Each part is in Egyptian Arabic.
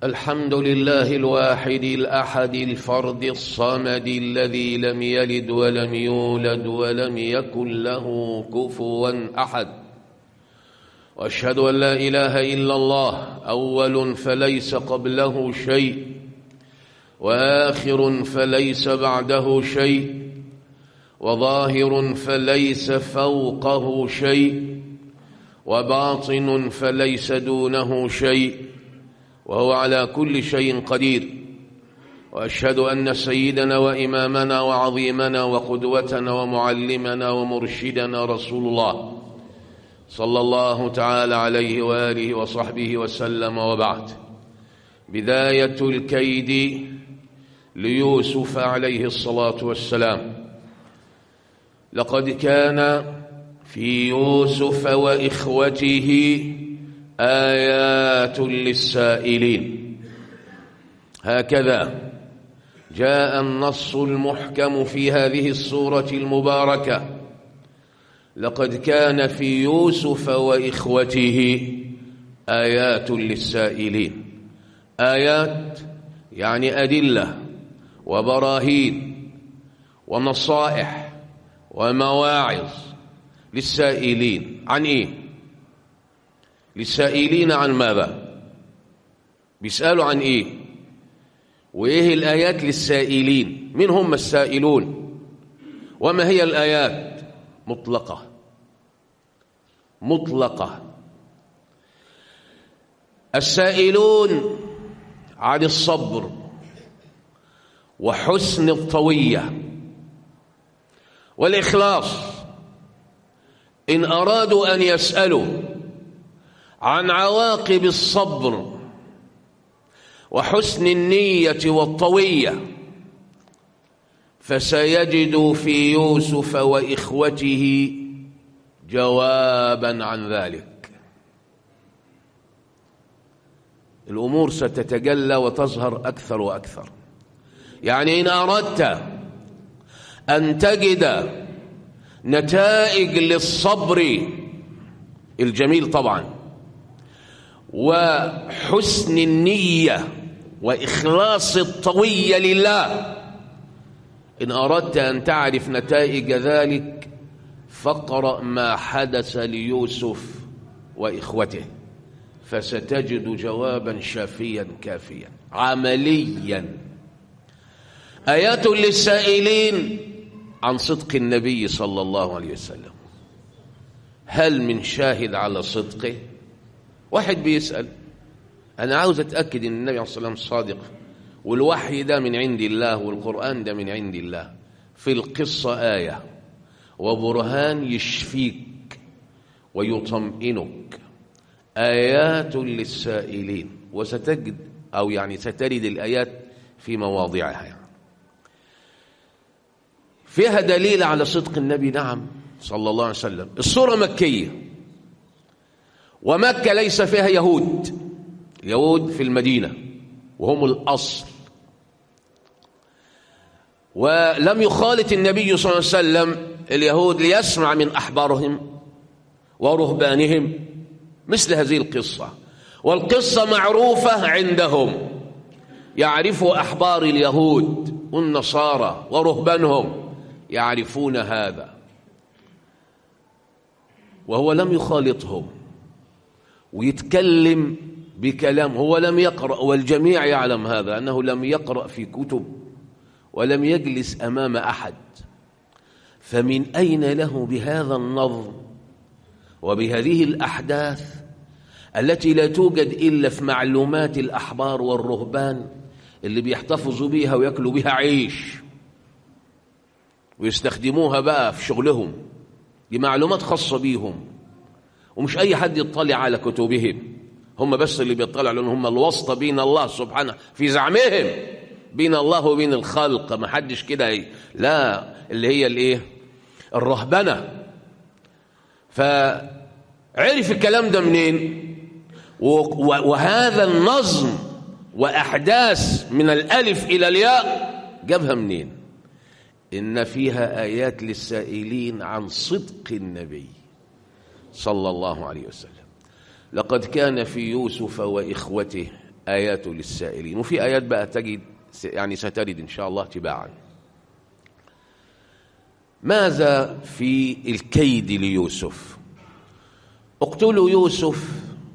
الحمد لله الواحد الأحد الفرد الصمد الذي لم يلد ولم يولد ولم يكن له كفوا أحد وأشهد أن لا إله إلا الله أول فليس قبله شيء وآخر فليس بعده شيء وظاهر فليس فوقه شيء وباطن فليس دونه شيء وهو على كل شيء قدير واشهد ان سيدنا وامامنا وعظيمنا وقدوتنا ومعلمنا ومرشدنا رسول الله صلى الله تعالى عليه واله وصحبه وسلم وبعد بدايه الكيد ليوسف عليه الصلاه والسلام لقد كان في يوسف واخوته ايات للسائلين هكذا جاء النص المحكم في هذه السوره المباركه لقد كان في يوسف واخوته ايات للسائلين ايات يعني ادله وبراهين ونصائح ومواعظ للسائلين عن ايه للسائلين عن ماذا بيسالوا عن ايه وايه الايات للسائلين من هم السائلون وما هي الايات مطلقه مطلقه السائلون عن الصبر وحسن الطويه والاخلاص ان ارادوا ان يسالوا عن عواقب الصبر وحسن النيه والطويه فسيجد في يوسف واخوته جوابا عن ذلك الامور ستتجلى وتظهر اكثر واكثر يعني ان اردت ان تجد نتائج للصبر الجميل طبعا وحسن النيه واخلاص الطويه لله ان اردت ان تعرف نتائج ذلك فاقرا ما حدث ليوسف واخوته فستجد جوابا شافيا كافيا عمليا ايات للسائلين عن صدق النبي صلى الله عليه وسلم هل من شاهد على صدقه واحد بيسال انا عاوز اتاكد ان النبي عليه الصلاه والسلام صادق والوحي ده من عند الله والقران ده من عند الله في القصه ايه وبرهان يشفيك ويطمئنك ايات للسائلين وستجد او يعني سترد الايات في مواضعها يعني. فيها دليل على صدق النبي نعم صلى الله عليه وسلم الصورة مكية ومكة ليس فيها يهود يهود في المدينة وهم الأصل ولم يخالط النبي صلى الله عليه وسلم اليهود ليسمع من أحبارهم ورهبانهم مثل هذه القصة والقصة معروفة عندهم يعرف أحبار اليهود والنصارى ورهبانهم يعرفون هذا وهو لم يخالطهم ويتكلم بكلام هو لم يقرأ والجميع يعلم هذا أنه لم يقرأ في كتب ولم يجلس أمام أحد فمن أين له بهذا النظم وبهذه الأحداث التي لا توجد إلا في معلومات الأحبار والرهبان اللي بيحتفظوا بيها ويأكلوا بها عيش ويستخدموها بقى في شغلهم دي معلومات خاصة بيهم ومش أي حد يطلع على كتبهم هم بس اللي بيطلعوا لأن هم الواسطة بين الله سبحانه في زعمهم بين الله وبين الخلق ما حدش كده لا اللي هي الايه الرهبنة فعرف الكلام ده منين وهذا النظم وأحداث من الألف إلى الياء جابها منين إن فيها آيات للسائلين عن صدق النبي صلى الله عليه وسلم لقد كان في يوسف وإخوته آيات للسائلين وفي آيات بقى تجد يعني سترد إن شاء الله تباعا ماذا في الكيد ليوسف اقتلوا يوسف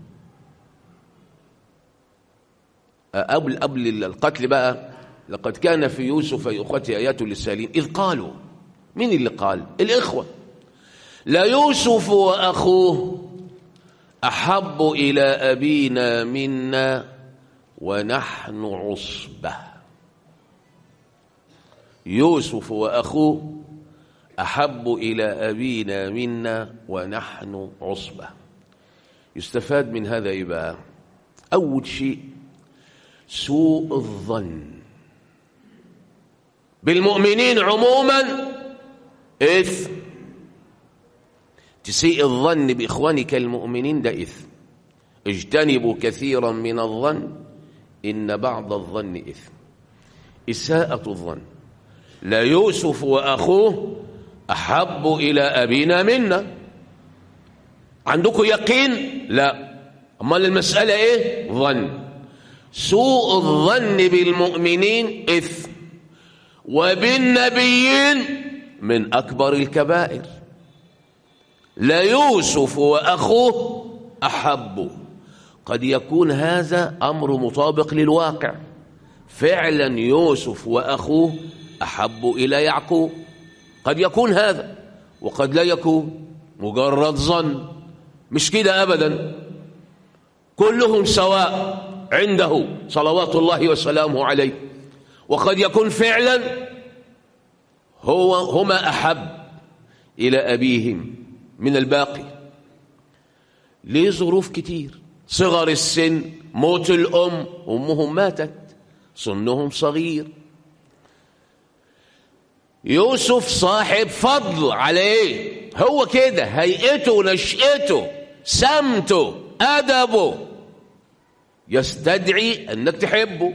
قبل قبل القتل بقى لقد كان في يوسف اخوتي ايات للسالين اذ قالوا مين اللي قال الاخوه لا يوسف واخوه احب الى ابينا منا ونحن عصبه يوسف واخوه احب الى ابينا منا ونحن عصبه يستفاد من هذا ايه بقى اول شيء سوء الظن بالمؤمنين عموما إثم تسيء الظن بإخوانك المؤمنين ده إثم اجتنبوا كثيرا من الظن إن بعض الظن إثم إساءة الظن لا يوسف وأخوه أحب إلى أبينا منا عندكم يقين لا أمال المسألة إيه ظن سوء الظن بالمؤمنين إثم وبالنبيين من أكبر الكبائر لا يوسف وأخوه أحب قد يكون هذا أمر مطابق للواقع فعلا يوسف وأخوه أحب إلى يعقوب قد يكون هذا وقد لا يكون مجرد ظن مش كده أبدا كلهم سواء عنده صلوات الله وسلامه عليه وقد يكون فعلا هو هما أحب إلى أبيهم من الباقي ليه ظروف كتير صغر السن موت الأم أمهم ماتت سنهم صغير يوسف صاحب فضل عليه هو كده هيئته نشأته سمته أدبه يستدعي أنك تحبه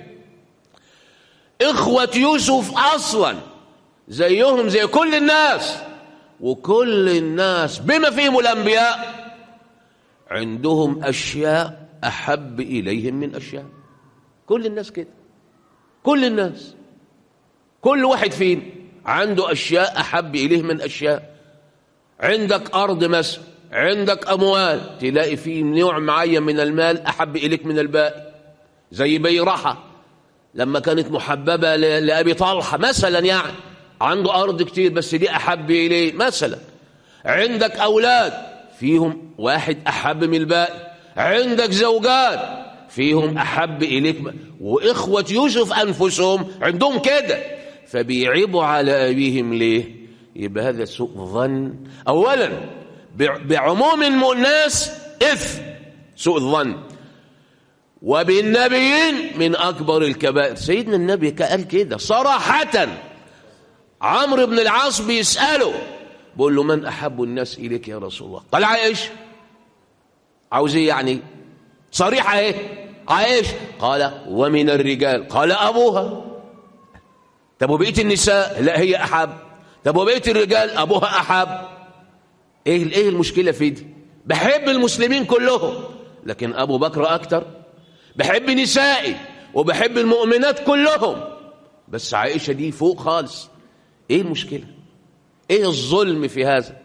إخوة يوسف أصلا زيهم زي كل الناس وكل الناس بما فيهم الأنبياء عندهم أشياء أحب إليهم من أشياء كل الناس كده كل الناس كل واحد فيهم عنده أشياء أحب إليه من أشياء عندك أرض مثلا عندك أموال تلاقي فيه نوع معين من المال أحب إليك من الباقي زي بيرحة لما كانت محببة لأبي طلحة مثلا يعني عنده أرض كتير بس دي أحب إليه مثلا عندك أولاد فيهم واحد أحب من الباقي عندك زوجات فيهم أحب إليك وإخوة يوسف أنفسهم عندهم كده فبيعيبوا على أبيهم ليه يبقى هذا سوء ظن أولا بعموم الناس إثم سوء الظن وبالنبيين من أكبر الكبائر سيدنا النبي قال كده صراحة عمرو بن العاص بيسأله بقول له من أحب الناس إليك يا رسول الله قال عائشة عاوز ايه يعني صريحة ايه عائشة قال ومن الرجال قال أبوها طب وبقية النساء لا هي أحب طب وبقية الرجال أبوها أحب ايه ايه المشكلة في دي بحب المسلمين كلهم لكن أبو بكر أكتر بحب نسائي وبحب المؤمنات كلهم بس عائشة دي فوق خالص ايه المشكلة ايه الظلم في هذا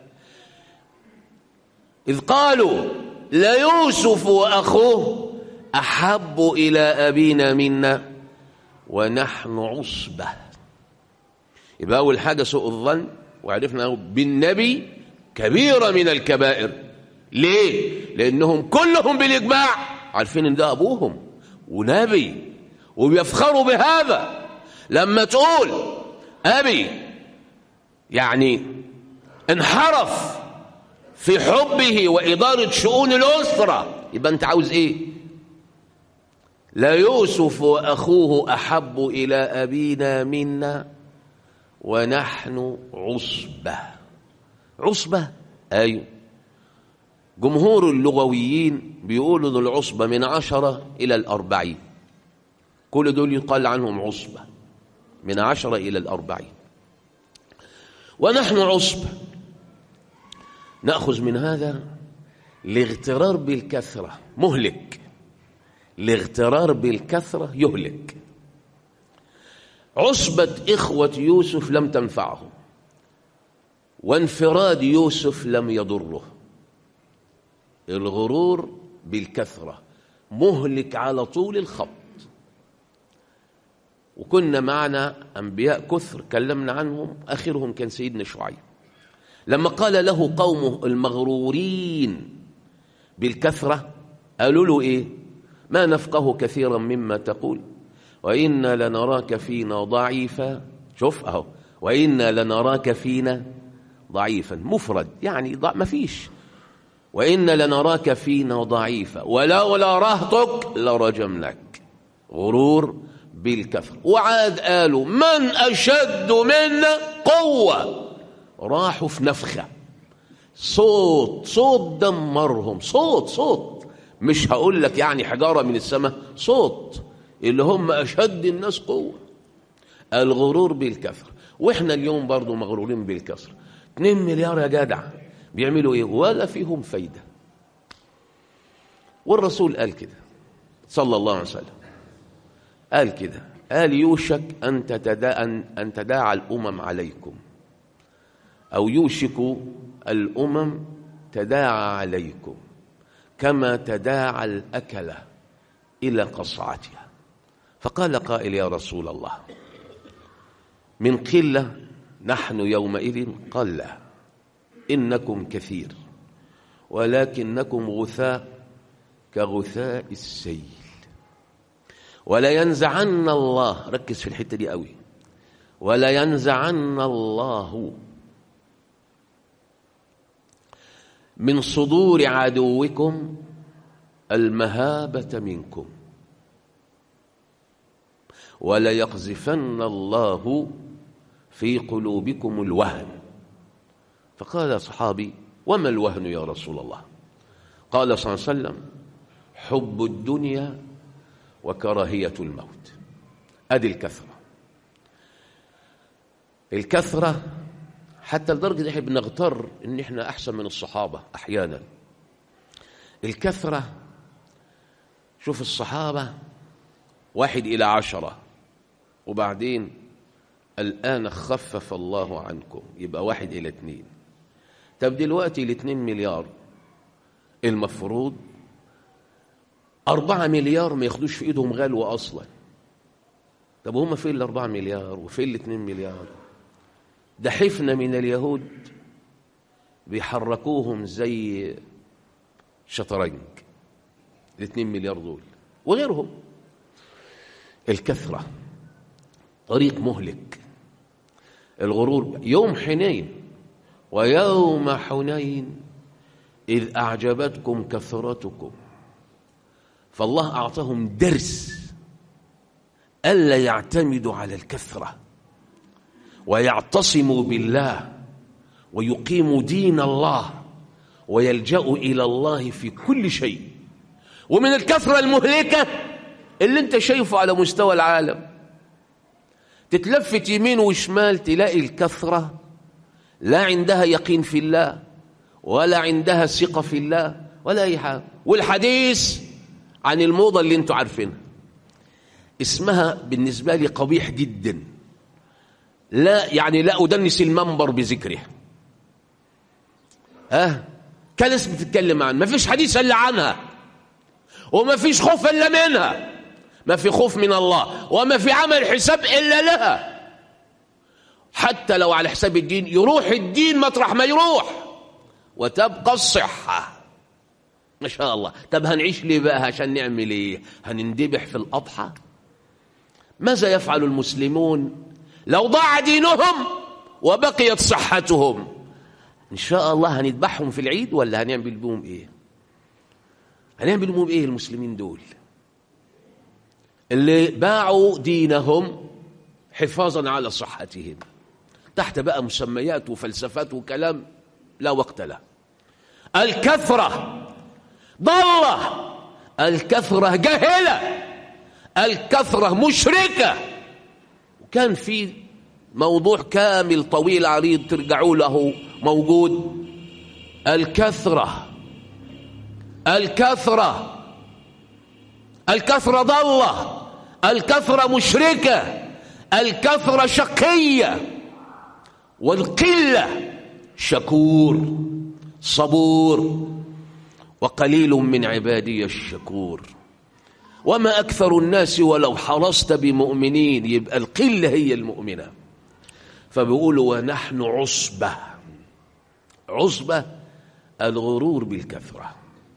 إذ قالوا ليوسف وأخوه أحب إلى أبينا منا ونحن عصبة يبقى أول حاجة سوء الظن وعرفنا بالنبي كبيرة من الكبائر ليه؟ لأنهم كلهم بالإجماع عارفين إن ده أبوهم ونبي وبيفخروا بهذا لما تقول أبي يعني انحرف في حبه وإدارة شؤون الأسرة يبقى أنت عاوز إيه لا يوسف وأخوه أحب إلى أبينا منا ونحن عصبة عصبة أيوه جمهور اللغويين بيقولوا ان العصبة من عشرة إلى الأربعين كل دول يقال عنهم عصبة من عشرة إلى الأربعين ونحن عصبة نأخذ من هذا الاغترار بالكثرة مهلك الاغترار بالكثرة يهلك عصبة إخوة يوسف لم تنفعه وانفراد يوسف لم يضره الغرور بالكثرة مهلك على طول الخط وكنا معنا أنبياء كثر كلمنا عنهم آخرهم كان سيدنا شعيب لما قال له قومه المغرورين بالكثرة قالوا له إيه ما نفقه كثيرا مما تقول وإنا لنراك فينا ضعيفا شوف أهو وإنا لنراك فينا ضعيفا مفرد يعني ضع ما فيش وإنا لنراك فينا ضعيفا ولولا رهطك لرجمناك غرور بالكفر وعاد قالوا من أشد منا قوة راحوا في نفخة صوت صوت دمرهم صوت صوت مش هقول لك يعني حجارة من السماء صوت اللي هم أشد الناس قوة الغرور بالكثرة وإحنا اليوم برضو مغرورين بالكثرة 2 مليار يا جدع بيعملوا إيه ولا فيهم فايدة والرسول قال كده صلى الله عليه وسلم قال كده قال يوشك أن, تتدا أن, أن تداعى الأمم عليكم أو يوشك الأمم تداعى عليكم كما تداعى الأكلة إلى قصعتها فقال قائل يا رسول الله من قلة نحن يومئذ قال لا إنكم كثير ولكنكم غثاء كغثاء السيل ولا ينزعن الله ركز في الحتة دي قوي ولا ينزعن الله من صدور عدوكم المهابة منكم ولا يقذفن الله في قلوبكم الوهن فقال صحابي وما الوهن يا رسول الله قال صلى الله عليه وسلم حب الدنيا وكراهية الموت أدي الكثرة الكثرة حتى لدرجة احنا بنغتر ان احنا احسن من الصحابة احيانا الكثرة شوف الصحابة واحد الى عشرة وبعدين الآن خفف الله عنكم يبقى واحد إلى اتنين طب دلوقتي الاتنين مليار المفروض أربعة مليار ما ياخدوش في إيدهم غلوة أصلا طب هم فين الأربعة مليار وفين الاتنين مليار ده حفنة من اليهود بيحركوهم زي شطرنج الاتنين مليار دول وغيرهم الكثرة طريق مهلك الغرور يوم حنين ويوم حنين إذ أعجبتكم كثرتكم فالله أعطاهم درس ألا يعتمدوا على الكثرة ويعتصموا بالله ويقيموا دين الله ويلجأوا إلى الله في كل شيء ومن الكثرة المهلكة اللي انت شايفه على مستوى العالم تتلفت يمين وشمال تلاقي الكثرة لا عندها يقين في الله ولا عندها ثقة في الله ولا أي حاجة والحديث عن الموضة اللي انتوا عارفينها اسمها بالنسبة لي قبيح جدا لا يعني لا أدنس المنبر بذكرها ها كان اسم بتتكلم عن ما فيش حديث إلا عنها وما فيش خوف إلا منها ما في خوف من الله وما في عمل حساب إلا لها حتى لو على حساب الدين يروح الدين مطرح ما يروح وتبقى الصحة ما شاء الله طب هنعيش ليه بقى عشان نعمل ايه هنندبح في الأضحى ماذا يفعل المسلمون لو ضاع دينهم وبقيت صحتهم إن شاء الله هنذبحهم في العيد ولا هنعمل بهم إيه هنعمل بهم إيه المسلمين دول اللي باعوا دينهم حفاظا على صحتهم تحت بقى مسميات وفلسفات وكلام لا وقت له الكثرة ضالة الكثرة جاهلة الكثرة مشركة وكان في موضوع كامل طويل عريض ترجعوا له موجود الكثرة الكثرة الكثرة ضالة الكثرة مشركة الكثرة شقية والقلة شكور صبور وقليل من عبادي الشكور وما أكثر الناس ولو حرصت بمؤمنين يبقى القلة هي المؤمنة فبيقولوا ونحن عصبة عصبة الغرور بالكثرة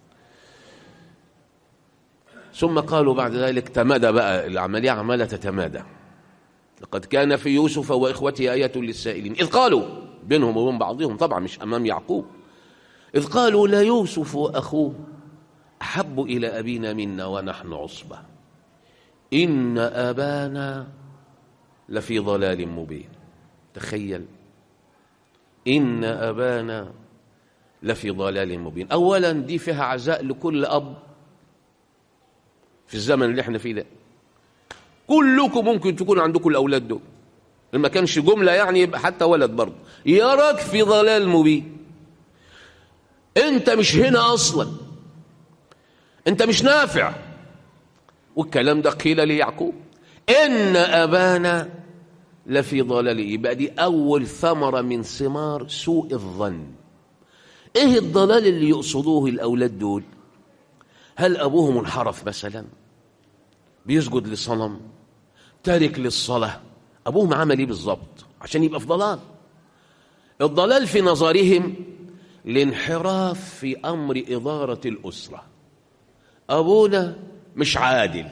ثم قالوا بعد ذلك تمادى بقى العملية عمالة تتمادى لقد كان في يوسف وإخوته آية للسائلين إذ قالوا بينهم وبين بعضهم طبعا مش أمام يعقوب إذ قالوا لا يوسف وأخوه أحب إلى أبينا منا ونحن عصبة إن أبانا لفي ضلال مبين تخيل إن أبانا لفي ضلال مبين أولا دي فيها عزاء لكل أب في الزمن اللي احنا فيه ده كلكم ممكن تكون عندكم الأولاد دول ما كانش جملة يعني يبقى حتى ولد برضه يراك في ضلال مبين انت مش هنا اصلا انت مش نافع والكلام ده قيل ليعقوب ان ابانا لفي ضلال يبقى دي اول ثمره من ثمار سوء الظن ايه الضلال اللي يقصدوه الاولاد دول هل ابوه منحرف مثلا بيسجد لصنم تارك للصلاه ابوهم عمل ايه بالظبط عشان يبقى في ضلال الضلال في نظرهم الانحراف في امر اداره الاسره ابونا مش عادل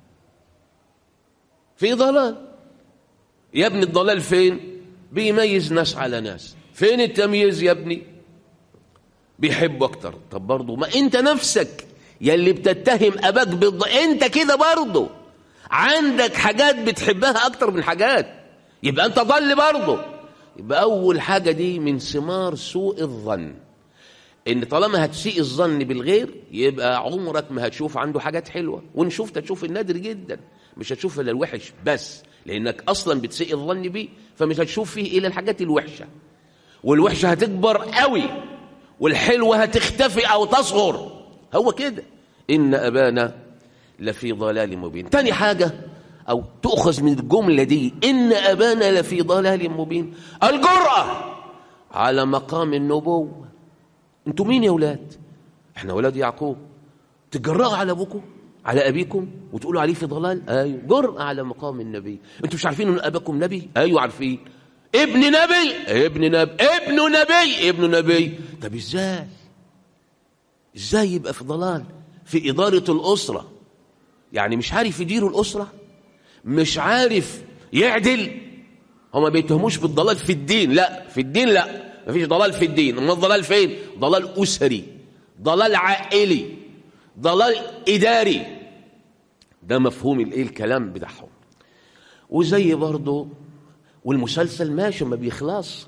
في ضلال يا ابني الضلال فين بيميز ناس على ناس فين التمييز يا ابني بيحبوا اكتر طب برضه ما انت نفسك يلي بتتهم اباك بالض... انت كده برضه عندك حاجات بتحبها اكتر من حاجات يبقى انت ضل برضه يبقى اول حاجه دي من ثمار سوء الظن ان طالما هتسيء الظن بالغير يبقى عمرك ما هتشوف عنده حاجات حلوه وان شفت هتشوف النادر جدا مش هتشوف الا الوحش بس لانك اصلا بتسيء الظن بيه فمش هتشوف فيه الا الحاجات الوحشه والوحشه هتكبر قوي والحلوه هتختفي او تصغر هو كده ان ابانا لفي ضلال مبين تاني حاجه او تؤخذ من الجمله دي ان ابانا لفي ضلال مبين الجراه على مقام النبوه انتوا مين يا اولاد احنا اولاد يعقوب تجرأوا على ابوكم على ابيكم وتقولوا عليه في ضلال ايوه جرأة على مقام النبي انتوا مش عارفين ان اباكم نبي ايوه عارفين ابن نبي ابن نبي ابن نبي ابن نبي طب ازاي ازاي يبقى في ضلال في اداره الاسره يعني مش عارف يدير الاسره مش عارف يعدل هما بيتهموش بالضلال في الدين لا في الدين لا مفيش ضلال في الدين امال الضلال فين ضلال اسري ضلال عائلي ضلال اداري ده مفهوم الايه الكلام بتاعهم وزي برضه والمسلسل ماشي ما بيخلصش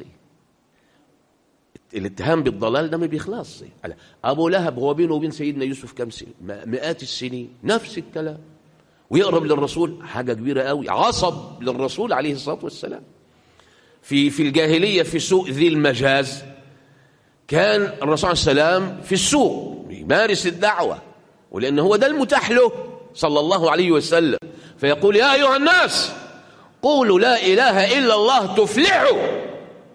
الاتهام بالضلال ده ما بيخلصش ابو لهب هو بينه وبين سيدنا يوسف كم سنه مئات السنين نفس الكلام ويقرب للرسول حاجه كبيره قوي عصب للرسول عليه الصلاه والسلام في في الجاهليه في سوق ذي المجاز كان الرسول صلى الله عليه وسلم في السوق يمارس الدعوه ولان هو ده المتاح له صلى الله عليه وسلم فيقول يا ايها الناس قولوا لا اله الا الله تفلحوا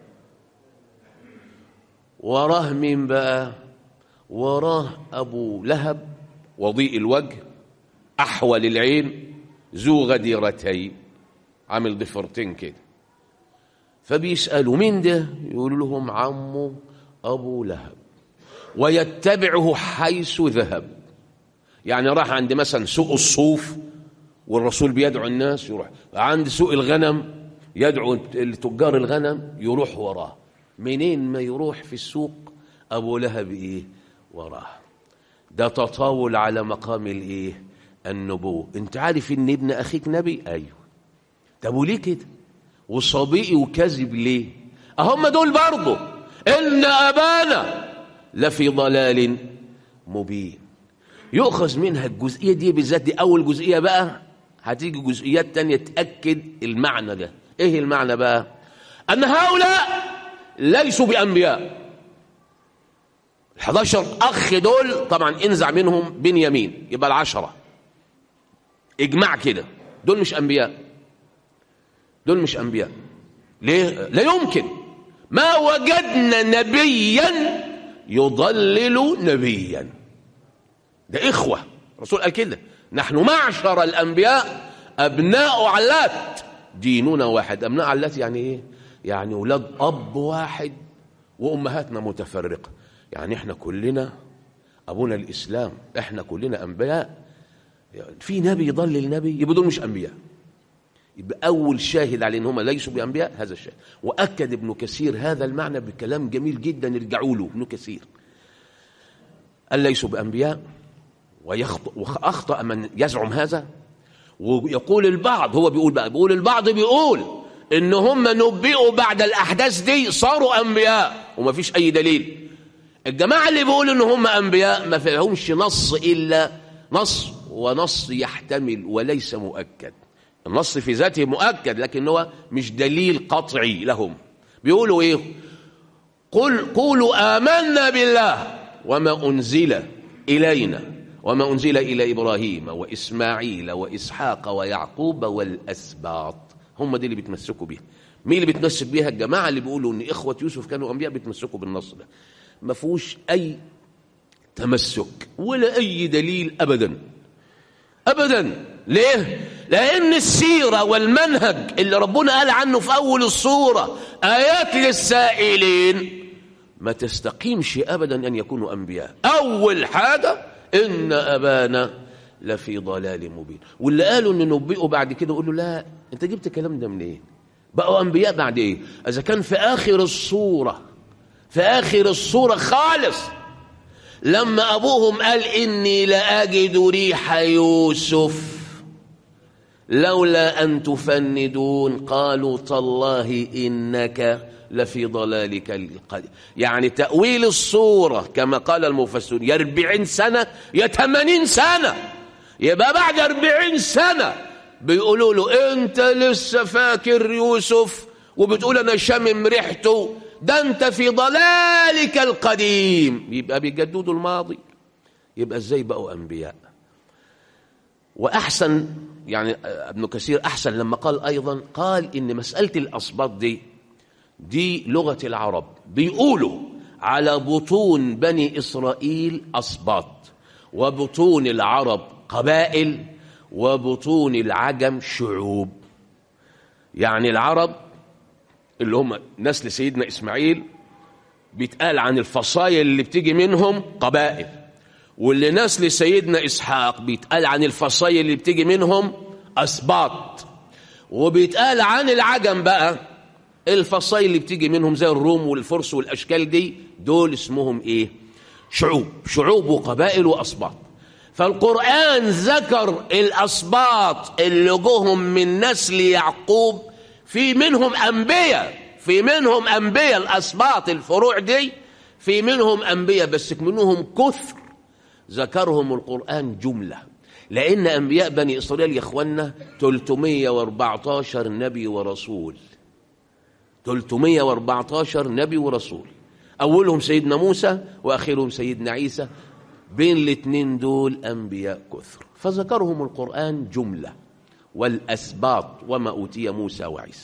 وراه مين بقى وراه ابو لهب وضيء الوجه احول العين ذو غديرتين عامل ضفرتين كده فبيسالوا مين ده يقولوا لهم عمه ابو لهب ويتبعه حيث ذهب يعني راح عند مثلا سوق الصوف والرسول بيدعو الناس يروح عند سوق الغنم يدعو تجار الغنم يروح وراه منين ما يروح في السوق ابو لهب ايه وراه ده تطاول على مقام الايه النبوة انت عارف ان ابن اخيك نبي ايوه طب وليه كده وصبيئي وكذب ليه اهم دول برضه ان ابانا لفي ضلال مبين يؤخذ منها الجزئيه دي بالذات دي اول جزئيه بقى هتيجي جزئيات تانية تاكد المعنى ده ايه المعنى بقى ان هؤلاء ليسوا بانبياء ال11 اخ دول طبعا انزع منهم بنيامين يبقى العشره اجماع كده دول مش انبياء دول مش انبياء ليه لا يمكن ما وجدنا نبيا يضلل نبيا ده اخوه الرسول قال كده نحن معشر الانبياء ابناء علات ديننا واحد ابناء علات يعني ايه يعني اولاد اب واحد وامهاتنا متفرقه يعني احنا كلنا ابونا الاسلام احنا كلنا انبياء يعني في نبي يضلل نبي يبقى دول مش انبياء يبقى اول شاهد على ان هم ليسوا بانبياء هذا الشاهد واكد ابن كثير هذا المعنى بكلام جميل جدا ارجعوا له ابن كثير قال ليسوا بانبياء ويخطئ واخطا من يزعم هذا ويقول البعض هو بيقول بقى بيقول البعض بيقول ان هم نبئوا بعد الاحداث دي صاروا انبياء وما فيش اي دليل الجماعه اللي بيقولوا ان هم انبياء ما فيهمش نص الا نص ونص يحتمل وليس مؤكد النص في ذاته مؤكد لكن هو مش دليل قطعي لهم بيقولوا ايه قل قولوا آمنا بالله وما أنزل إلينا وما أنزل إلى إبراهيم وإسماعيل وإسحاق ويعقوب والأسباط هم دي اللي بيتمسكوا بيها مين اللي بيتمسك بيها الجماعة اللي بيقولوا إن إخوة يوسف كانوا أنبياء بيتمسكوا بالنص ده ما فيهوش أي تمسك ولا أي دليل أبدا أبدا ليه؟ لأن السيرة والمنهج اللي ربنا قال عنه في أول الصورة آيات للسائلين ما تستقيمش أبدا أن يكونوا أنبياء أول حاجة إن أبانا لفي ضلال مبين واللي قالوا إن نبئوا بعد كده قولوا لا أنت جبت الكلام ده منين إيه؟ بقوا أنبياء بعد إيه إذا كان في آخر الصورة في آخر الصورة خالص لما أبوهم قال إني لأجد ريح يوسف لولا أن تفندون قالوا تالله إنك لفي ضلالك القديم يعني تأويل الصورة كما قال المفسرون يا 40 سنة يا 80 سنة يبقى بعد 40 سنة بيقولوا له أنت لسه فاكر يوسف وبتقول أنا شامم ريحته ده أنت في ضلالك القديم يبقى بيجددوا الماضي يبقى إزاي بقوا أنبياء وأحسن يعني ابن كثير أحسن لما قال أيضا قال إن مسألة الأصباط دي دي لغة العرب بيقولوا على بطون بني إسرائيل أصباط وبطون العرب قبائل وبطون العجم شعوب يعني العرب اللي هم نسل سيدنا إسماعيل بيتقال عن الفصايل اللي بتيجي منهم قبائل واللي نسل سيدنا إسحاق بيتقال عن الفصايل اللي بتيجي منهم أسباط وبيتقال عن العجم بقى الفصايل اللي بتيجي منهم زي الروم والفرس والأشكال دي دول اسمهم إيه شعوب شعوب وقبائل وأسباط فالقرآن ذكر الأسباط اللي جوهم من نسل يعقوب في منهم أنبياء في منهم أنبياء الأسباط الفروع دي في منهم أنبياء بس منهم كثر ذكرهم القرآن جملة لأن أنبياء بني إسرائيل يا إخوانا 314 نبي ورسول 314 نبي ورسول أولهم سيدنا موسى وآخرهم سيدنا عيسى بين الاثنين دول أنبياء كثر فذكرهم القرآن جملة والأسباط وما أوتي موسى وعيسى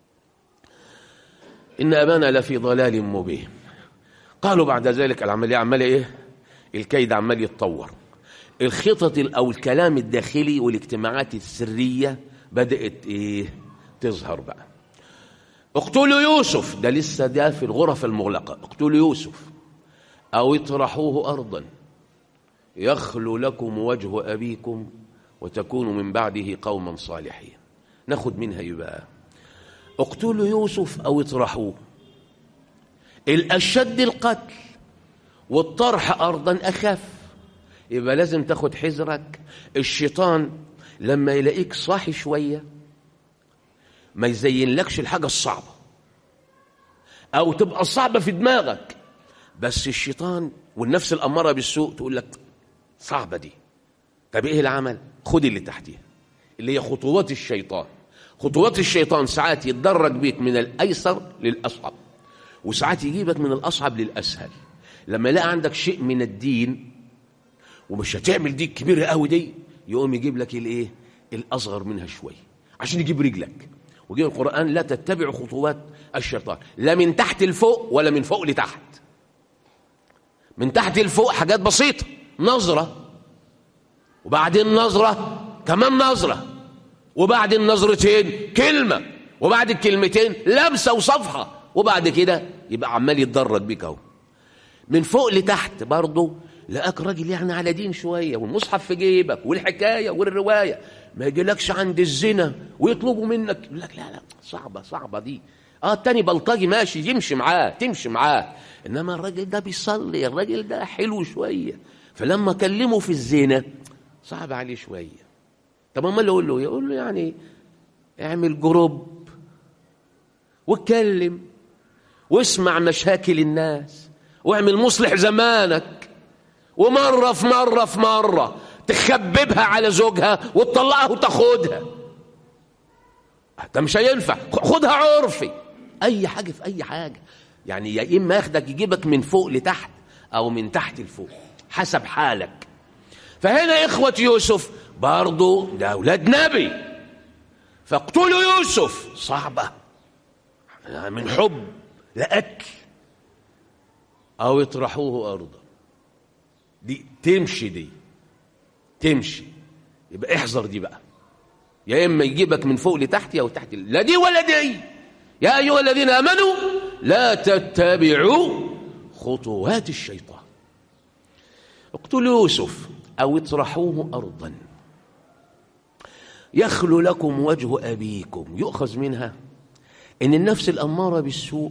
إن أبانا لفي ضلال مبين قالوا بعد ذلك العملية عمال إيه الكيد عمال يتطور الخطط أو الكلام الداخلي والاجتماعات السرية بدأت إيه تظهر بقى اقتلوا يوسف ده لسه ده في الغرف المغلقة اقتلوا يوسف أو اطرحوه أرضا يخلو لكم وجه أبيكم وتكونوا من بعده قوما صالحين ناخد منها يبقى اقتلوا يوسف أو اطرحوه الأشد القتل والطرح أرضا أخف يبقى لازم تاخد حذرك الشيطان لما يلاقيك صاحي شوية ما يزين لكش الحاجة الصعبة أو تبقى صعبة في دماغك بس الشيطان والنفس الأمارة بالسوء تقول لك صعبة دي طب إيه العمل خد اللي تحتيها اللي هي خطوات الشيطان خطوات الشيطان ساعات يتدرج بيك من الأيسر للأصعب وساعات يجيبك من الأصعب للأسهل لما يلاقي عندك شيء من الدين ومش هتعمل دي كبيرة قوي دي يقوم يجيب لك الايه الأصغر منها شوية عشان يجيب رجلك وجيب القرآن لا تتبع خطوات الشيطان لا من تحت لفوق ولا من فوق لتحت من تحت لفوق حاجات بسيطة نظرة وبعدين نظرة كمان نظرة وبعد النظرتين كلمة وبعد الكلمتين لمسة وصفحة وبعد كده يبقى عمال يتدرج بيك اهو من فوق لتحت برضه لقاك راجل يعني على دين شوية والمصحف في جيبك والحكاية والرواية ما يجيلكش عند الزنا ويطلبوا منك يقول لك لا لا صعبة صعبة دي اه التاني بلطجي ماشي يمشي معاه تمشي معاه انما الراجل ده بيصلي الراجل ده حلو شوية فلما كلمه في الزنا صعب عليه شوية طب امال يقول له يقول له يعني اعمل جروب واتكلم واسمع مشاكل الناس واعمل مصلح زمانك ومرة في مرة في مرة تخببها على زوجها وتطلقها وتاخدها ده مش هينفع خدها عرفي اي حاجة في اي حاجة يعني يا اما ياخدك يجيبك من فوق لتحت او من تحت لفوق حسب حالك فهنا اخوة يوسف برضو ده اولاد نبي فاقتلوا يوسف صعبة من حب لأكل أو اطرحوه أرضا دي تمشي دي تمشي يبقى احذر دي بقى يا إما يجيبك من فوق لتحت أو تحت لا دي ولا دي يا أيها الذين آمنوا لا تتبعوا خطوات الشيطان اقتلوا يوسف أو اطرحوه أرضا يخلو لكم وجه أبيكم يؤخذ منها إن النفس الأمارة بالسوء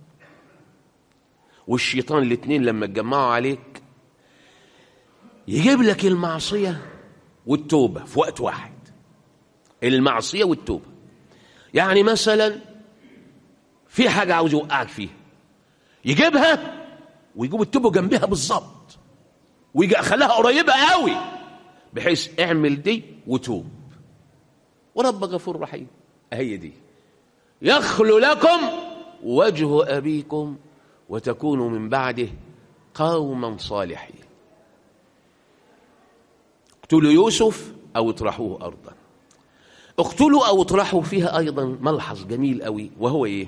والشيطان الاثنين لما اتجمعوا عليك يجيب لك المعصية والتوبة في وقت واحد المعصية والتوبة يعني مثلا في حاجة عاوز يوقعك فيها يجيبها ويجيب التوبة جنبها بالظبط ويجي خلاها قريبة قوي بحيث اعمل دي وتوب ورب غفور رحيم هي دي يخلو لكم وجه أبيكم وتكونوا من بعده قوما صالحين اقتلوا يوسف أو اطرحوه أرضا اقتلوا أو اطرحوا فيها أيضا ملحظ جميل قوي وهو إيه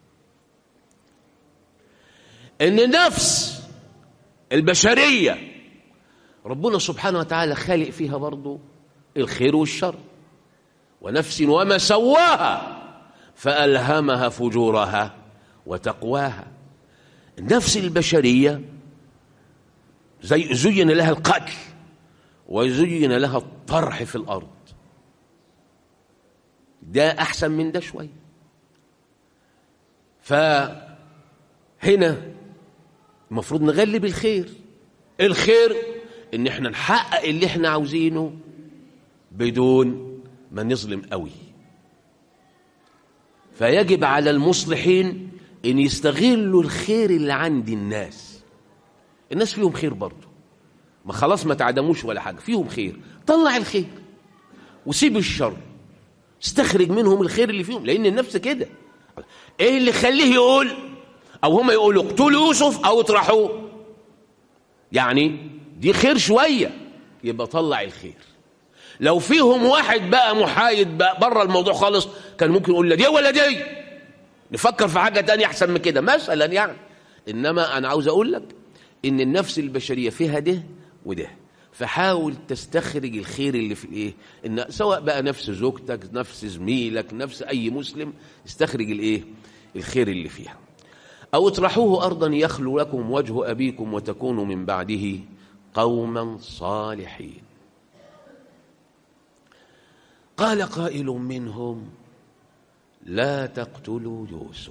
إن النفس البشرية ربنا سبحانه وتعالى خالق فيها برضو الخير والشر ونفس وما سواها فألهمها فجورها وتقواها النفس البشرية زي زين لها القتل وزين لها الطرح في الأرض ده أحسن من ده شوية فهنا المفروض نغلب الخير الخير ان احنا نحقق اللي احنا عاوزينه بدون ما نظلم قوي فيجب على المصلحين ان يستغلوا الخير اللي عند الناس الناس فيهم خير برضه ما خلاص ما تعدموش ولا حاجه فيهم خير طلع الخير وسيب الشر استخرج منهم الخير اللي فيهم لان النفس كده ايه اللي يخليه يقول او هم يقولوا اقتلوا يوسف او اطرحوه يعني دي خير شويه يبقى طلع الخير لو فيهم واحد بقى محايد بقى بره الموضوع خالص كان ممكن يقول لا دي ولا دي نفكر في حاجه تانية احسن من كده مثلا يعني انما انا عاوز اقول لك ان النفس البشريه فيها ده وده فحاول تستخرج الخير اللي في الايه ان سواء بقى نفس زوجتك نفس زميلك نفس اي مسلم استخرج الايه الخير اللي فيها او اطرحوه ارضا يخلو لكم وجه ابيكم وتكونوا من بعده قوما صالحين قال قائل منهم لا تقتلوا يوسف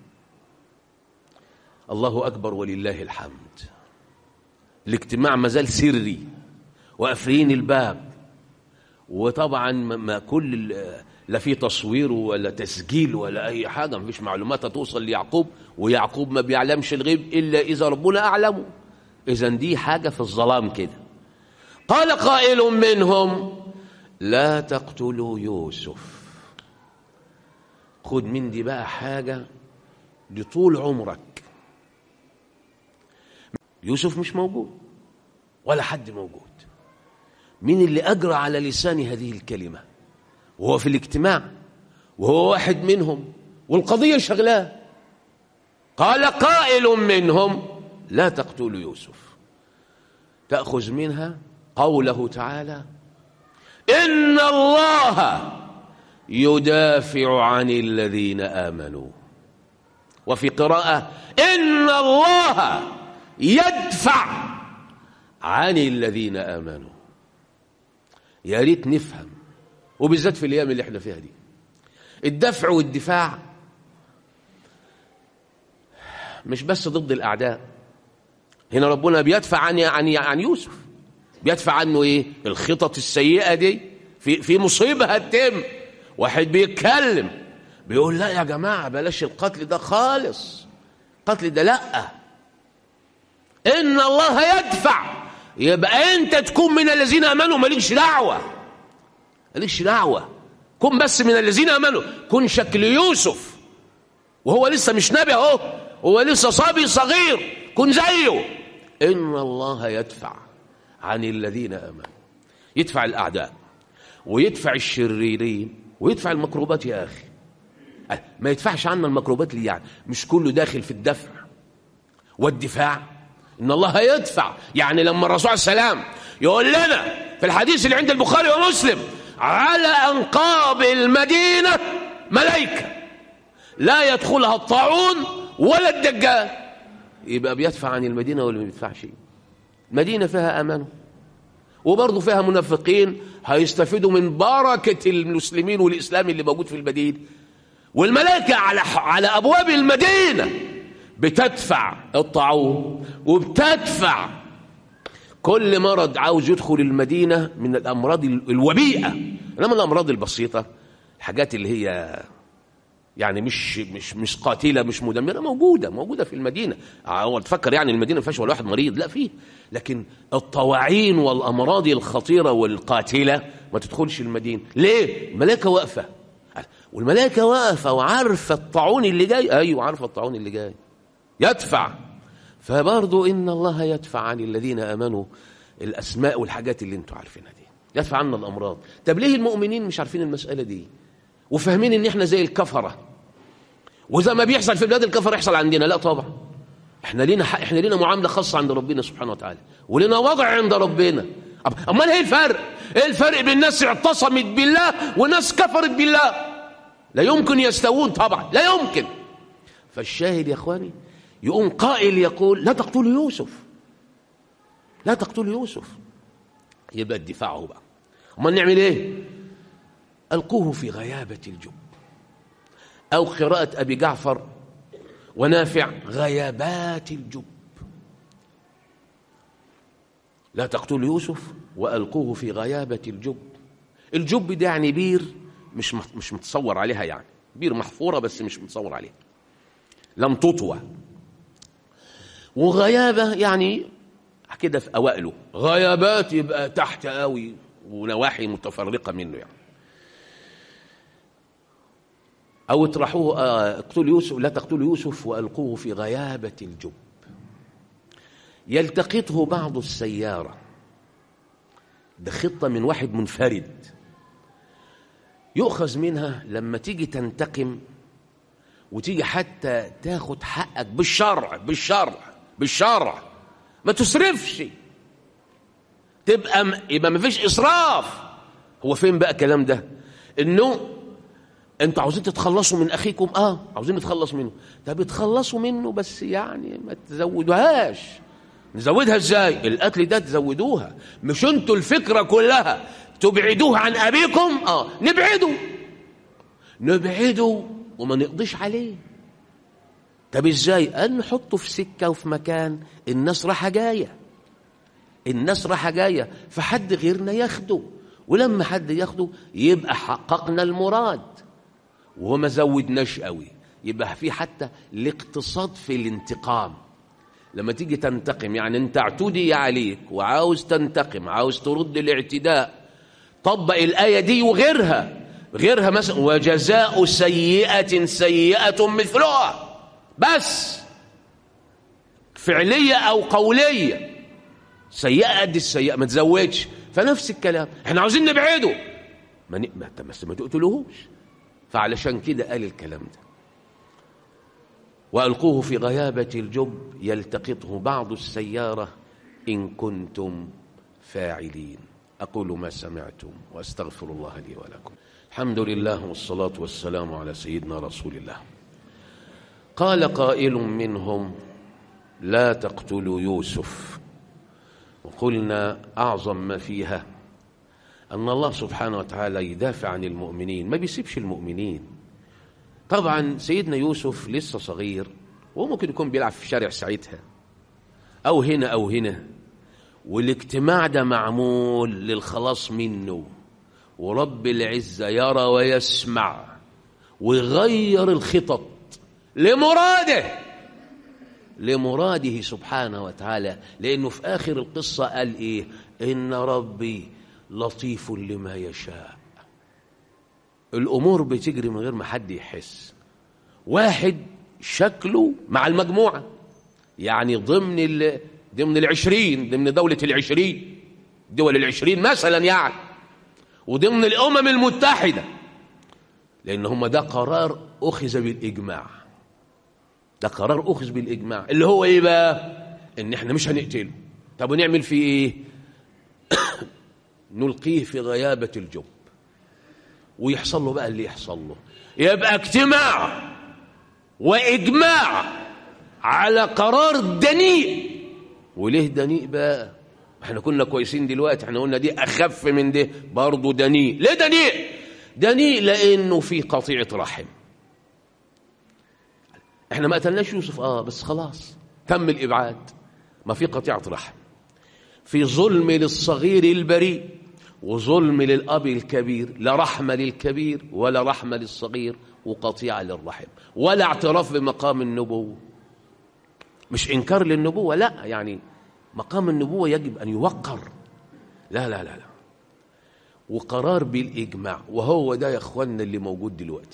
الله اكبر ولله الحمد الاجتماع ما زال سري وقافلين الباب وطبعا ما كل لا في تصوير ولا تسجيل ولا اي حاجه ما فيش معلومات هتوصل ليعقوب ويعقوب ما بيعلمش الغيب الا اذا ربنا اعلمه اذا دي حاجه في الظلام كده قال قائل منهم لا تقتلوا يوسف خد من دي بقى حاجه لطول عمرك يوسف مش موجود ولا حد موجود مين اللي أجرى على لسان هذه الكلمة وهو في الاجتماع وهو واحد منهم والقضية شغلاه قال قائل منهم لا تقتلوا يوسف تأخذ منها قوله تعالى إن الله يدافع عن الذين آمنوا وفي قراءة إن الله يدفع عن الذين آمنوا يا ريت نفهم وبالذات في الأيام اللي احنا فيها دي الدفع والدفاع مش بس ضد الأعداء هنا ربنا بيدفع عن عن عن يوسف بيدفع عنه ايه الخطط السيئة دي في في مصيبة هتتم واحد بيتكلم بيقول لا يا جماعة بلاش القتل ده خالص القتل ده لا إن الله يدفع يبقى أنت تكون من الذين آمنوا مالكش دعوة مالكش دعوة كن بس من الذين آمنوا كن شكل يوسف وهو لسه مش نبي اهو هو لسه صبي صغير كن زيه إن الله يدفع عن الذين آمنوا يدفع الأعداء ويدفع الشريرين ويدفع المكروبات يا أخي ما يدفعش عنا المكروبات ليه يعني مش كله داخل في الدفع والدفاع إن الله يدفع يعني لما الرسول عليه السلام يقول لنا في الحديث اللي عند البخاري ومسلم على أنقاب المدينة ملائكة لا يدخلها الطاعون ولا الدجال يبقى بيدفع عن المدينة ولا ما بيدفعش المدينة فيها أمان وبرضه فيها منافقين هيستفيدوا من بركة المسلمين والإسلام اللي موجود في المدينة والملائكة على على أبواب المدينة بتدفع الطاعون وبتدفع كل مرض عاوز يدخل المدينة من الأمراض الوبيئة إنما الأمراض البسيطة الحاجات اللي هي يعني مش مش مش قاتله مش مدمره موجوده موجوده في المدينه هو تفكر يعني المدينه ما فيهاش ولا واحد مريض لا فيه لكن الطواعين والامراض الخطيره والقاتله ما تدخلش المدينه ليه الملائكه واقفه والملائكه واقفه وعارفه الطاعون اللي جاي ايوه عارفه الطاعون اللي جاي يدفع فبرضه ان الله يدفع عن الذين امنوا الاسماء والحاجات اللي انتوا عارفينها دي يدفع عنا الامراض طب ليه المؤمنين مش عارفين المساله دي وفاهمين ان احنا زي الكفره وزي ما بيحصل في بلاد الكفر يحصل عندنا لا طبعا احنا لينا حق احنا لينا معامله خاصه عند ربنا سبحانه وتعالى ولنا وضع عند ربنا امال ايه الفرق ايه الفرق بين ناس اعتصمت بالله وناس كفرت بالله لا يمكن يستوون طبعا لا يمكن فالشاهد يا اخواني يقوم قائل يقول لا تقتلوا يوسف لا تقتلوا يوسف يبقى الدفاع هو بقى امال نعمل ايه ألقوه في غيابة الجب أو قراءة أبي جعفر ونافع غيابات الجب لا تقتلوا يوسف وألقوه في غيابة الجب الجب ده يعني بير مش مش متصور عليها يعني بير محفورة بس مش متصور عليها لم تطوى وغيابة يعني كده في أوائله غيابات يبقى تحت قوي ونواحي متفرقة منه يعني أو اطرحوه اقتلوا يوسف لا تقتلوا يوسف وألقوه في غيابة الجب يلتقطه بعض السيارة ده خطة من واحد منفرد يؤخذ منها لما تيجي تنتقم وتيجي حتى تاخد حقك بالشرع بالشرع بالشرع ما تسرفش تبقى م... يبقى ما فيش إسراف هو فين بقى الكلام ده انه انتوا عاوزين تتخلصوا من اخيكم اه عاوزين نتخلص منه طب اتخلصوا منه بس يعني ما تزودوهاش نزودها ازاي القتل ده تزودوها مش انتوا الفكره كلها تبعدوه عن ابيكم اه نبعده نبعده وما نقضيش عليه طب ازاي قال نحطه في سكه وفي مكان الناس رايحه جايه الناس رايحه جايه فحد غيرنا ياخده ولما حد ياخده يبقى حققنا المراد وما زودناش قوي يبقى في حتى الاقتصاد في الانتقام لما تيجي تنتقم يعني انت اعتدي عليك وعاوز تنتقم عاوز ترد الاعتداء طبق الآية دي وغيرها غيرها مثلا وجزاء سيئة سيئة مثلها بس فعلية أو قولية سيئة قد السيئة ما تزودش فنفس الكلام احنا عاوزين نبعده ما ن- ما بس ما تقتلوهوش فعلشان كده قال الكلام ده وألقوه في غيابة الجب يلتقطه بعض السيارة إن كنتم فاعلين أقول ما سمعتم وأستغفر الله لي ولكم الحمد لله والصلاة والسلام على سيدنا رسول الله قال قائل منهم لا تقتلوا يوسف وقلنا أعظم ما فيها أن الله سبحانه وتعالى يدافع عن المؤمنين ما بيسيبش المؤمنين طبعا سيدنا يوسف لسه صغير وممكن يكون بيلعب في شارع ساعتها أو هنا أو هنا والاجتماع ده معمول للخلاص منه ورب العزة يرى ويسمع ويغير الخطط لمراده لمراده سبحانه وتعالى لأنه في آخر القصة قال إيه إن ربي لطيف لما يشاء الأمور بتجري من غير ما حد يحس واحد شكله مع المجموعة يعني ضمن ال... ضمن العشرين ضمن دولة العشرين دول العشرين مثلا يعني وضمن الأمم المتحدة لأن هم ده قرار أخذ بالإجماع ده قرار أخذ بالإجماع اللي هو إيه بقى إن إحنا مش هنقتله طب ونعمل فيه إيه نلقيه في غيابة الجب ويحصل له بقى اللي يحصل له يبقى اجتماع وإجماع على قرار دنيء وليه دنيء بقى احنا كنا كويسين دلوقتي احنا قلنا دي أخف من ده برضه دنيء ليه دنيء دنيء لأنه في قطيعة رحم احنا ما قتلناش يوسف اه بس خلاص تم الإبعاد ما في قطيعة رحم في ظلم للصغير البريء وظلم للأب الكبير لا رحمة للكبير ولا رحمة للصغير وقطيعة للرحم ولا اعتراف بمقام النبوة مش إنكار للنبوة لا يعني مقام النبوة يجب أن يوقر لا لا لا لا وقرار بالإجماع وهو ده يا أخوانا اللي موجود دلوقتي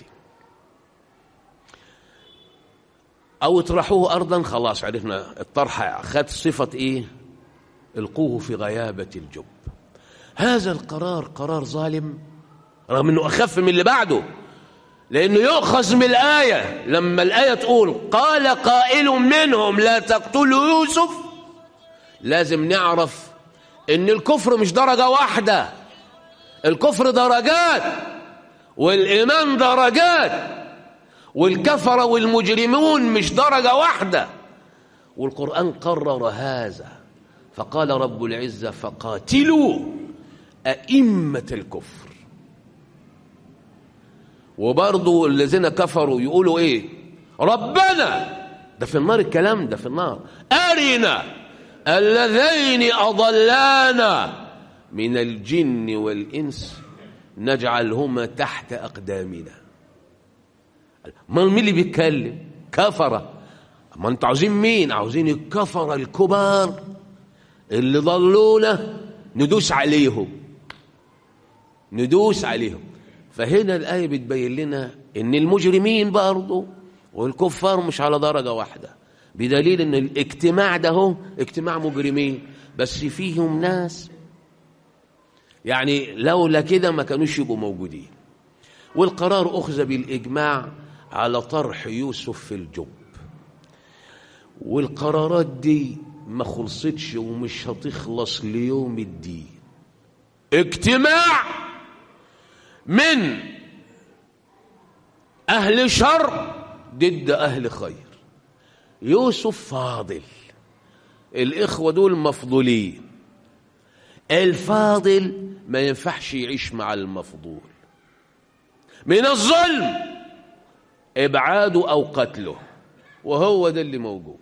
أو اطرحوه أرضا خلاص عرفنا الطرح خد صفة إيه القوه في غيابة الجب هذا القرار قرار ظالم رغم أنه أخف من اللي بعده لأنه يؤخذ من الآية لما الآية تقول قال قائل منهم لا تقتلوا يوسف لازم نعرف أن الكفر مش درجة واحدة الكفر درجات والإيمان درجات والكفر والمجرمون مش درجة واحدة والقرآن قرر هذا فقال رب العزة فقاتلوا أئمة الكفر وبرضو الذين كفروا يقولوا إيه ربنا ده في النار الكلام ده في النار أرنا اللذين أضلانا من الجن والإنس نجعلهما تحت أقدامنا ما مين اللي بيتكلم كفرة ما انتوا عاوزين مين عاوزين الكفرة الكبار اللي ضلونا ندوس عليهم ندوس عليهم فهنا الآية بتبين لنا إن المجرمين برضه والكفار مش على درجة واحدة بدليل إن الاجتماع ده هو اجتماع مجرمين بس فيهم ناس يعني لولا كده ما كانوش يبقوا موجودين والقرار أخذ بالإجماع على طرح يوسف في الجب والقرارات دي ما خلصتش ومش هتخلص ليوم الدين اجتماع من أهل شر ضد أهل خير يوسف فاضل الإخوة دول مفضولين الفاضل ما ينفعش يعيش مع المفضول من الظلم إبعاده أو قتله وهو ده اللي موجود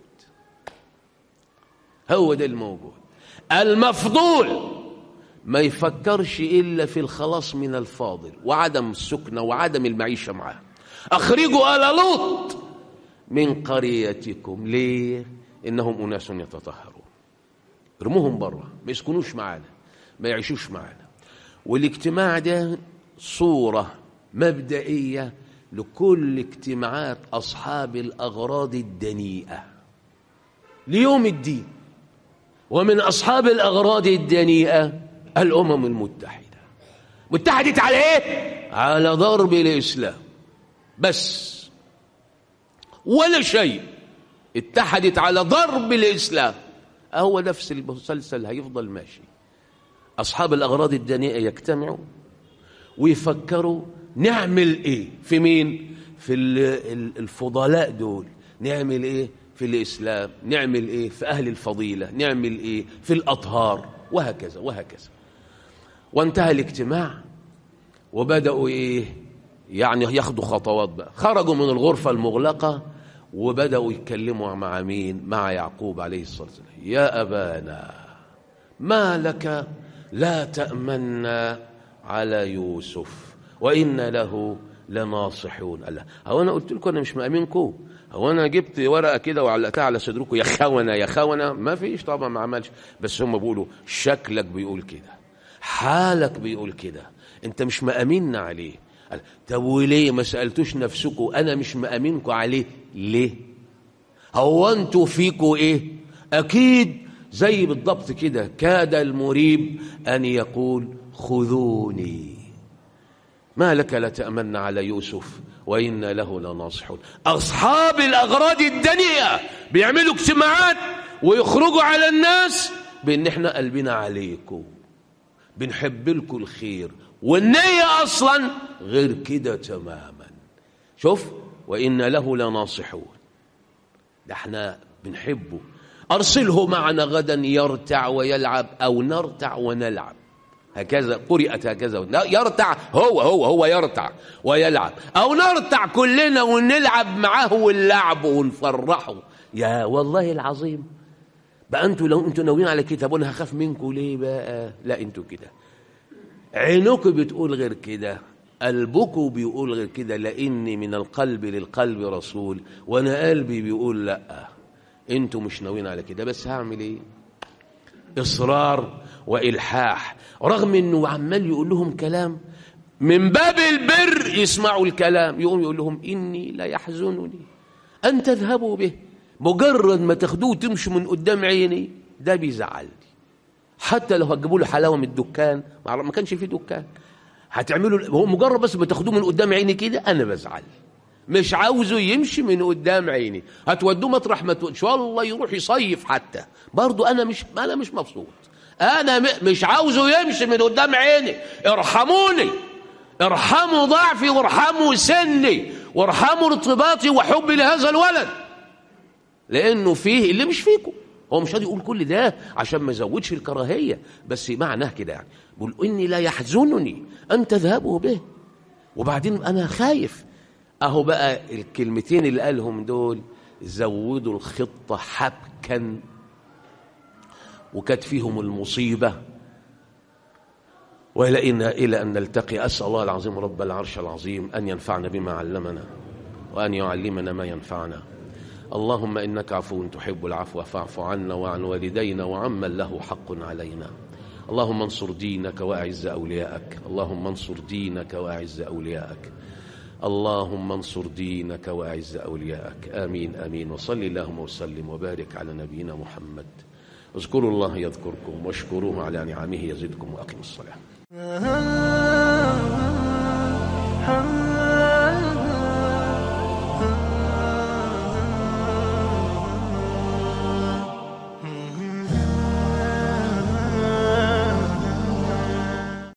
هو ده الموجود المفضول ما يفكرش إلا في الخلاص من الفاضل وعدم السكنة وعدم المعيشة معاه أخرجوا آل لوط من قريتكم ليه إنهم أناس يتطهرون ارموهم بره ما يسكنوش معانا ما يعيشوش معانا والاجتماع ده صورة مبدئية لكل اجتماعات أصحاب الأغراض الدنيئة ليوم الدين ومن أصحاب الأغراض الدنيئة الأمم المتحدة واتحدت على ايه على ضرب الاسلام بس ولا شيء اتحدت على ضرب الاسلام هو نفس المسلسل هيفضل ماشي اصحاب الاغراض الدنيئه يجتمعوا ويفكروا نعمل ايه في مين في الفضلاء دول نعمل ايه في الاسلام نعمل ايه في اهل الفضيله نعمل ايه في الاطهار وهكذا وهكذا وانتهى الاجتماع وبداوا ايه يعني ياخدوا خطوات بقى خرجوا من الغرفه المغلقه وبداوا يتكلموا مع مين مع يعقوب عليه الصلاه والسلام يا ابانا ما لك لا تامنا على يوسف وان له لناصحون الله هو انا قلت لكم انا مش مامنكم هو انا جبت ورقه كده وعلقتها على صدركم يا خونه يا خونه ما فيش طبعا ما عملش بس هم بيقولوا شكلك بيقول كده حالك بيقول كده انت مش مامنا عليه طب وليه ما سالتوش نفسكم انا مش مامنكم عليه ليه هو انتوا فيكوا ايه اكيد زي بالضبط كده كاد المريب ان يقول خذوني ما لك لا تأمن على يوسف وإنا له لناصحون أصحاب الأغراض الدنيئة بيعملوا اجتماعات ويخرجوا على الناس بأن احنا قلبنا عليكم بنحب لكم الخير والنية أصلا غير كده تماما شوف وإنا له لناصحون ده احنا بنحبه أرسله معنا غدا يرتع ويلعب أو نرتع ونلعب هكذا قرئت هكذا يرتع هو هو هو يرتع ويلعب او نرتع كلنا ونلعب معاه ونلعب ونفرحه يا والله العظيم بقى انتوا لو انتوا ناويين على كده وانا هخاف منكم ليه بقى لا انتوا كده عينكم بتقول غير كده قلبكم بيقول غير كده لاني من القلب للقلب رسول وانا قلبي بيقول لا انتوا مش ناويين على كده بس هعمل ايه اصرار والحاح رغم انه عمال يقول لهم كلام من باب البر يسمعوا الكلام يقوم يقول لهم اني لا يحزنني ان تذهبوا به مجرد ما تاخدوه وتمشوا من قدام عيني ده بيزعلني حتى لو هتجيبوا له حلاوه من الدكان ما كانش فيه دكان هتعملوا هو مجرد بس ما تاخدوه من قدام عيني كده انا بزعل مش عاوزه يمشي من قدام عيني هتودوه مطرح ما ان شاء الله يروح يصيف حتى برضو انا مش انا مش مبسوط انا مش عاوزه يمشي من قدام عيني ارحموني ارحموا ضعفي وارحموا سني وارحموا ارتباطي وحبي لهذا الولد لانه فيه اللي مش فيكم هو مش راضي يقول كل ده عشان ما يزودش الكراهيه بس معناه كده يعني بيقول اني لا يحزنني ان تذهبوا به وبعدين انا خايف اهو بقى الكلمتين اللي قالهم دول زودوا الخطه حبكا وكانت فيهم المصيبة وإلى إن إلى أن نلتقي أسأل الله العظيم رب العرش العظيم أن ينفعنا بما علمنا وأن يعلمنا ما ينفعنا اللهم إنك عفو تحب العفو فاعف عنا وعن والدينا وعمن له حق علينا اللهم انصر دينك وأعز أولياءك اللهم انصر دينك وأعز أولياءك اللهم انصر دينك وأعز أولياءك آمين آمين وصل اللهم وسلم وبارك على نبينا محمد اذكروا الله يذكركم واشكروه على نعمه يزدكم واقيموا الصلاه